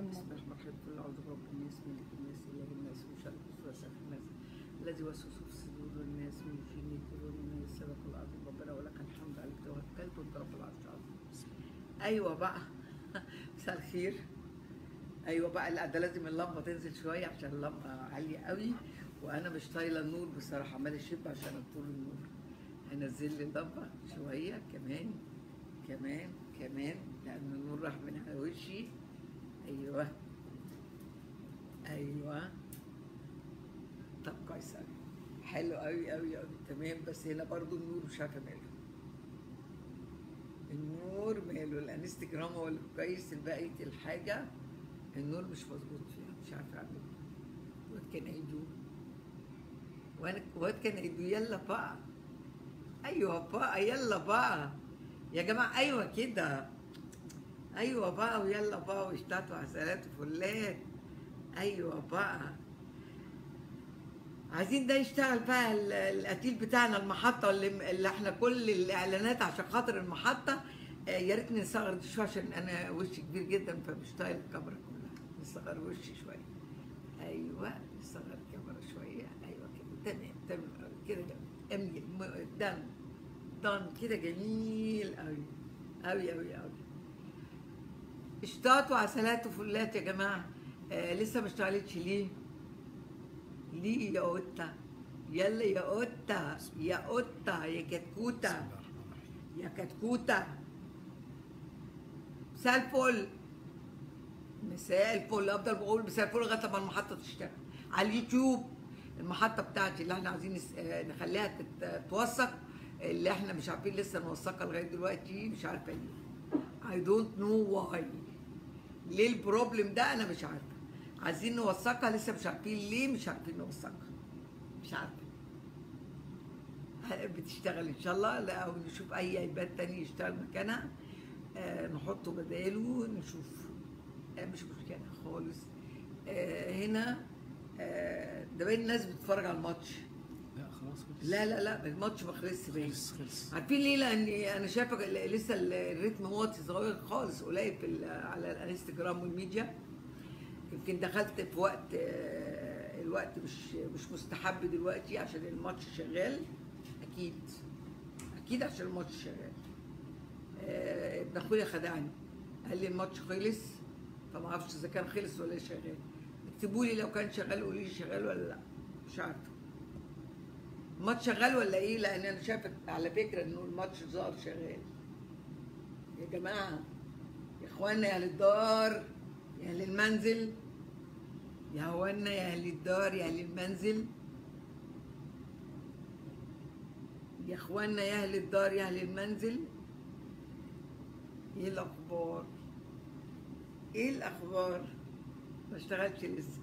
بسم الله الرحمن الرحيم كل اعوذ برب الناس ملك الناس اله الناس من شر الوسواس الناس الذي يوسوس في صدور الناس من جن يقولون الناس سبق العظيم ربنا ولك الحمد عليك توكلت وانت رب العرش العظيم ايوه بقى مساء الخير ايوه بقى لا ده لازم اللمبه تنزل شويه عشان اللمبه عاليه قوي وانا مش طايله النور بصراحه عمال اشب عشان اطول النور هنزل لي اللمبه شويه كمان كمان كمان لان النور راح من على وشي ايوه ايوه طب كويس قوي حلو قوي قوي قوي تمام بس هنا برضو النور مش عارفه ماله النور ماله الانستجرام هو اللي كويس بقيه الحاجه النور مش مظبوط فيها مش عارفه اعمل ايه وات كان اي دو وانا وات كان اي دو يلا بقى ايوه بقى يلا بقى يا جماعه ايوه كده ايوه بقى ويلا بقى واشتات وعسلات وفلات ايوه بقى عايزين ده يشتغل بقى ال- القتيل بتاعنا المحطه اللي, اللي احنا كل الاعلانات عشان خاطر المحطه آه، يا ريت نصغر دي شويه عشان انا وشي كبير جدا فمش طايل الكاميرا كلها نصغر وشي شويه ايوه نصغر الكاميرا شويه ايوه كده تمام تمام أوي. كده جميل اميل م- دم دم كده جميل قوي قوي قوي قوي اشتاط وعسلات وفلات يا جماعه آه لسه ما اشتغلتش ليه؟ ليه يا قطه؟ يلا يا قطه يا قطه يا كتكوته يا كتكوته مساء الفل مساء الفل افضل بقول مساء الفل لغايه لما المحطه تشتغل على اليوتيوب المحطه بتاعتي اللي احنا عايزين نس- آه، نخليها تت- توثق اللي احنا مش عارفين لسه نوثقها لغايه دلوقتي مش عارفه ليه I don't know why ليه البروبلم ده انا مش عارفه عايزين نوثقها لسه مش عارفين ليه مش عارفين نوثقها مش عارفه ه- بتشتغل ان شاء الله لا او نشوف اي ايباد تاني يشتغل مكانها آه نحطه بداله نشوف آه مش مشكله خالص آه هنا آه ده باين الناس بتتفرج على الماتش لا خلاص خلص لا لا لا الماتش ما خلصش باين خلص خلص عارفين ليه؟ لان انا شايفه ال- لسه ال- الريتم واطي صغير خالص قليل في ال- على الانستجرام والميديا يمكن دخلت في وقت آه، الوقت مش مش مستحب دلوقتي عشان الماتش شغال اكيد اكيد عشان الماتش شغال آه، ابن اخويا خدعني قال لي الماتش خلص فما اعرفش اذا كان خلص ولا شغال اكتبوا لي لو كان شغال قولوا لي شغال ولا لا مش عارفه الماتش شغال ولا ايه لان انا شايفه على فكره انه الماتش ظهر شغال يا جماعه يا اخوانا يا اهل الدار يا اهل المنزل يا هوانا يا اهل الدار يا اهل المنزل يا اخوانا يا اهل الدار يا اهل المنزل ايه الاخبار ايه الاخبار ما اشتغلتش لسه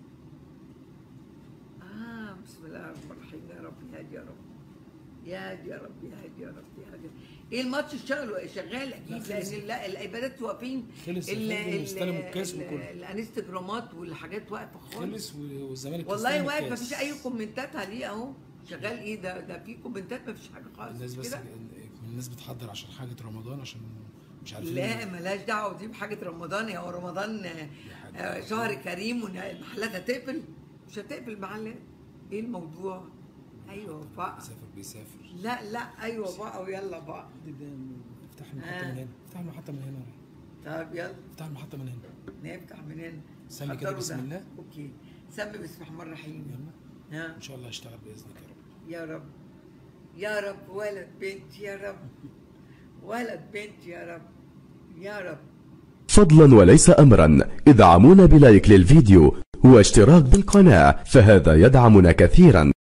آه بسم الله الرحمن الرحيم يا رب يا هادي يا رب يا هادي يا رب يا هادي يا رب يا هادي ايه الماتش اشتغل شغال اكيد لا، خلص. لان لا الايبادات واقفين خلص ال- الفندق ال- واستلموا الكاس ال- وكله. الانستجرامات والحاجات واقفه خالص خلص و- والزمالك والله استلم واقف الكاس. مفيش اي كومنتات عليه اهو شغال ايه ده ده في كومنتات مفيش حاجه خالص الناس بس كده الناس بتحضر عشان حاجه رمضان عشان مش عارفين لا ملهاش دعوه دي بحاجه رمضان يا هو رمضان آه، آه، شهر كريم والمحلات هتقفل مش هتقفل المحلات ايه الموضوع ايوه بقى بيسافر بيسافر لا لا ايوه بقى ويلا بقى افتح المحطه آه. من هنا افتح المحطه من هنا طب يلا افتح المحطه من هنا نفتح من هنا سمي كده حضروا بسم ده. الله. اوكي سمي بسم الله الرحمن الرحيم يلا ها ان شاء الله هيشتغل باذنك يا رب يا رب يا رب ولد بنت يا رب ولد بنت يا رب يا رب فضلا وليس أمرا ادعمونا بلايك للفيديو واشتراك بالقناة فهذا يدعمنا كثيرا